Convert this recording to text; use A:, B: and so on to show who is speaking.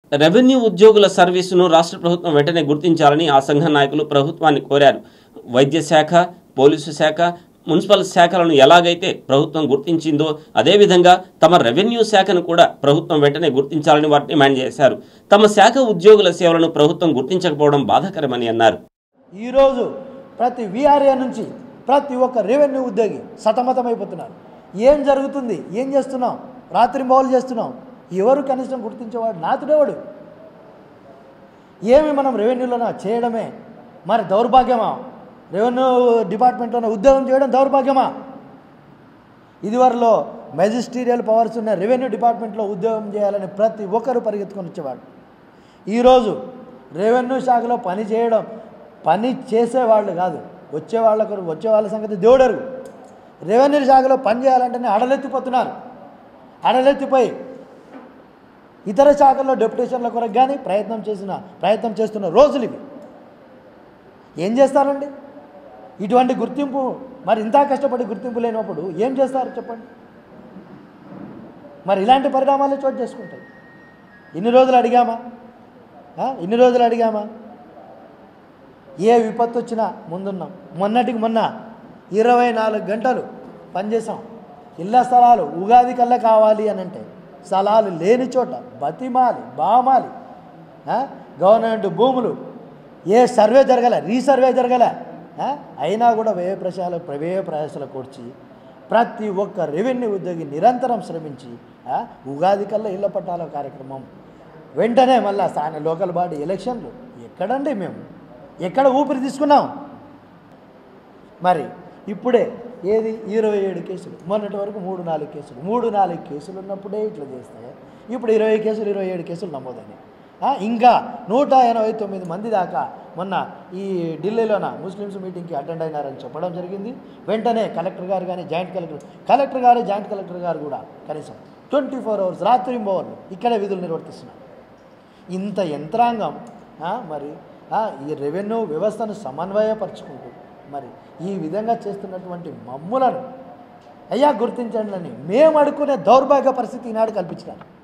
A: Revenue ఉద్యోగుల సర్వీసును రాష్ట్ర ప్రభుత్వం వెంటనే గుర్తించాలని ఆ సంఘ నాయకులు ప్రభుత్వాన్ని కోరారు వైద్య శాఖ పోలీసు శాఖ మున్సిపల్ శాఖలను ఎలాగైతే ప్రభుత్వం గుర్తించిందో అదేవిధంగా తమ రెవెన్యూ శాఖను కూడా ప్రభుత్వం వెంటనే గుర్తించాలని వారు డిమాండ్ చేశారు తమ శాఖ ఉద్యోగుల సేవలను ప్రభుత్వం గుర్తించకపోవడం బాధాకరమని అన్నారు
B: ఈరోజు ప్రతి విఆర్ఏ నుంచి ప్రతి ఒక్క రెవెన్యూ ఉద్యోగి సతమతమైపోతున్నారు ఏం జరుగుతుంది ఏం చేస్తున్నాం రాత్రి మౌలు చేస్తున్నాం ఎవరు కనీసం గుర్తించేవాడు నాతుడేవాడు ఏమి మనం రెవెన్యూలోన చేయడమే మరి దౌర్భాగ్యమా రెవెన్యూ డిపార్ట్మెంట్లోనే ఉద్యోగం చేయడం దౌర్భాగ్యమా ఇదివరలో మెజిస్టీరియల్ పవర్స్ ఉన్న రెవెన్యూ డిపార్ట్మెంట్లో ఉద్యోగం చేయాలని ప్రతి ఒక్కరు పరిగెత్తుకొని వచ్చేవాడు ఈరోజు రెవెన్యూ శాఖలో పని చేయడం పని చేసేవాళ్ళు కాదు వచ్చే వాళ్ళకు వచ్చే వాళ్ళ సంగతి దేవుడరు రెవెన్యూ శాఖలో పని చేయాలంటేనే అడలెత్తిపోతున్నారు అడలెత్తిపోయి ఇతర శాఖల్లో డెప్యుటేషన్ల కొరకు కానీ ప్రయత్నం చేసిన ప్రయత్నం చేస్తున్న రోజులు ఇవి ఏం చేస్తారండి ఇటువంటి గుర్తింపు మరి ఇంత కష్టపడి గుర్తింపు లేనప్పుడు ఏం చేస్తారు చెప్పండి మరి ఇలాంటి పరిణామాలు చోటు చేసుకుంటాయి ఇన్ని రోజులు అడిగామా ఆ? ఇన్ని రోజులు అడిగామా ఏ విపత్తు వచ్చినా ముందున్నాం మొన్నటికి మొన్న ఇరవై నాలుగు గంటలు పనిచేసాం ఇళ్ళ స్థలాలు ఉగాది కల్లా కావాలి అని అంటే స్థలాలు లేని చోట బతిమాలి బామాలి ఆ? గవర్నమెంట్ భూములు ఏ సర్వే జరగలే రీసర్వే జరగలే ఆ? అయినా కూడా వ్యయ ప్రశాల వ్యయ ప్రయాసాలు కూర్చి ప్రతి ఒక్క రెవెన్యూ ఉద్యోగి నిరంతరం శ్రమించి ఆ? ఉగాది కల్లా ఇళ్ల పట్టాల కార్యక్రమం వెంటనే మళ్ళా స్థానిక లోకల్ బాడీ ఎలక్షన్లు ఎక్కడండి మేము ఎక్కడ ఊపిరి తీసుకున్నాం మరి ఇప్పుడే ఏది ఇరవై ఏడు కేసులు మొన్నటి వరకు మూడు నాలుగు కేసులు మూడు నాలుగు కేసులు ఉన్నప్పుడే ఇట్లా చేస్తే ఇప్పుడు ఇరవై కేసులు ఇరవై ఏడు కేసులు నమోదైనాయి ఆ, ఇంకా నూట ఎనభై తొమ్మిది మంది దాకా మొన్న ఈ ఢిల్లీలోన ముస్లిమ్స్ మీటింగ్కి అటెండ్ అయినారని చెప్పడం జరిగింది వెంటనే కలెక్టర్ గారు కానీ జాయింట్ కలెక్టర్ కలెక్టర్ గారు జాయింట్ కలెక్టర్ గారు కూడా కనీసం ట్వంటీ ఫోర్ అవర్స్ రాత్రి బోర్లు ఇక్కడే విధులు నిర్వర్తిస్తున్నారు ఇంత యంత్రాంగం ఆ, మరి ఆ, ఈ రెవెన్యూ వ్యవస్థను సమన్వయపరుచుకుంటూ మరి ఈ విధంగా చేస్తున్నటువంటి మమ్ములను అయ్యా గుర్తించండి అని మేము అడుక్కునే దౌర్భాగ్య పరిస్థితి ఈనాడు కల్పించినారు